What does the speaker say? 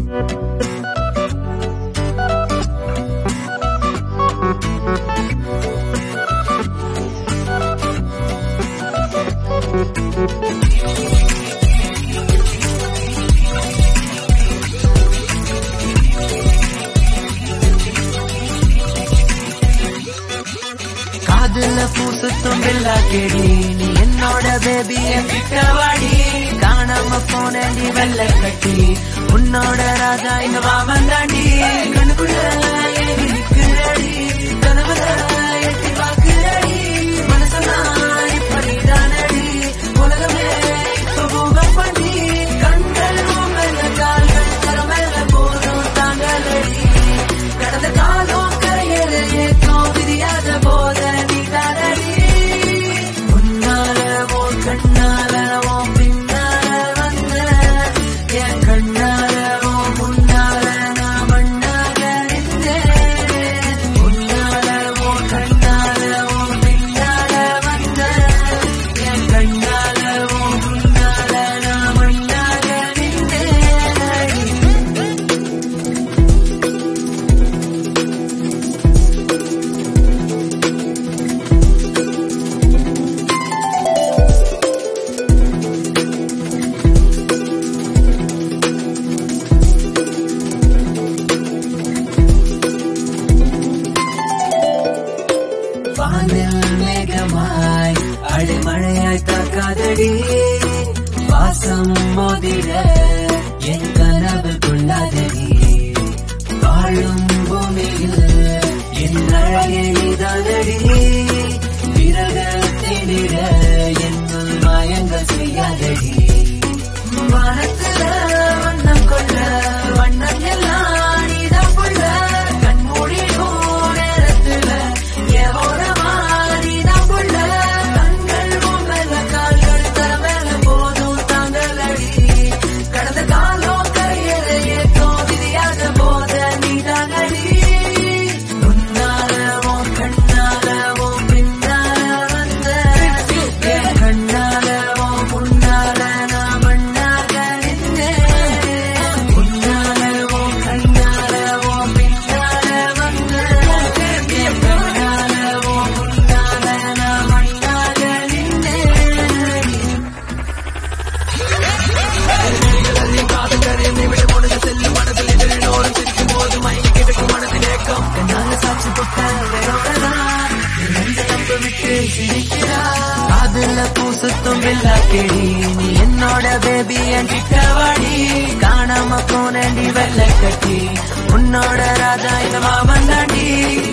காதுல பூசுத்தும் பில்லா கேடி நீ என்னோட பேபி கிட்ட வாடி காணாம போன நீ வெள்ள கட்டி உன்னோட ராஜா இந்த மாமன் தாண்டி கண்ணுக்குள்ள ஏறி நிக்கிறடி கனவுல எட்டி பாக்குறடி மனசெல்லாம் இப்படி தானடி உலகமே இப்ப பூகம் பண்ணி கண்கள் மேல கால்கள் தரமேல போதும் தாங்களடி கடந்த காலம் கரையில ஏற்றோ விதியாத போத நீ தானடி உன்னால ஓ கண்ணால ஓ பின்னால வந்த என் கண்ணால ஓ முன்னால நான் மண்ணாக நின்றேன் உன்னால ஓ கண்ணால ஓ பின்னால வந்த என் கண்ணால ஓ முன்னால நான் மண்ணாக நின்றேன் வானில் மேகமாய் அடிமழையாய் தாக்காதடி வாசம் மோதிட என் கனவு கொள்ளாதடி வாழும் பூமியில் என் அழகே நீதானடி விரல்கள் தேடிட என்னுள் மாயங்கள் செய்யாதடி வானத்துல வண்ணம் கொள்ள வண்ணம் எல்லாம் நீதான் புள்ள கண் மூடிடும் நேரத்துல எவரமா நீதான் புள்ள கண்கள் உன் மேல கால்கள் தர மேல போதும் தாங்களடி கடந்த காலம் கரையில ஏற்றோ விதியாத போத நீதானடி உன்னால உன் கண்ணால உன் பின்னால வந்த என் கண்ணால உன் முன்னால நான் மண்ணாக நின்றேன் உன்னால உன் கண்ணால உன் பின்னால வந்த என் கண்ணால உன் முன்னால நான் மண்ணாக நின்றேன் கண்ணால சாட்சி போட்ட வேறோடதான் நெஞ்ச நம்ப விட்டு சிரிக்கிறா காதுல பூசுத்தும் வில்லா கேடி நீ என்னோட பேபி என் கிட்ட வாடி காணாம போனேண்டி வெள்ளை கட்டி உன்னோட ராஜா இந்த மாமன் தாண்டி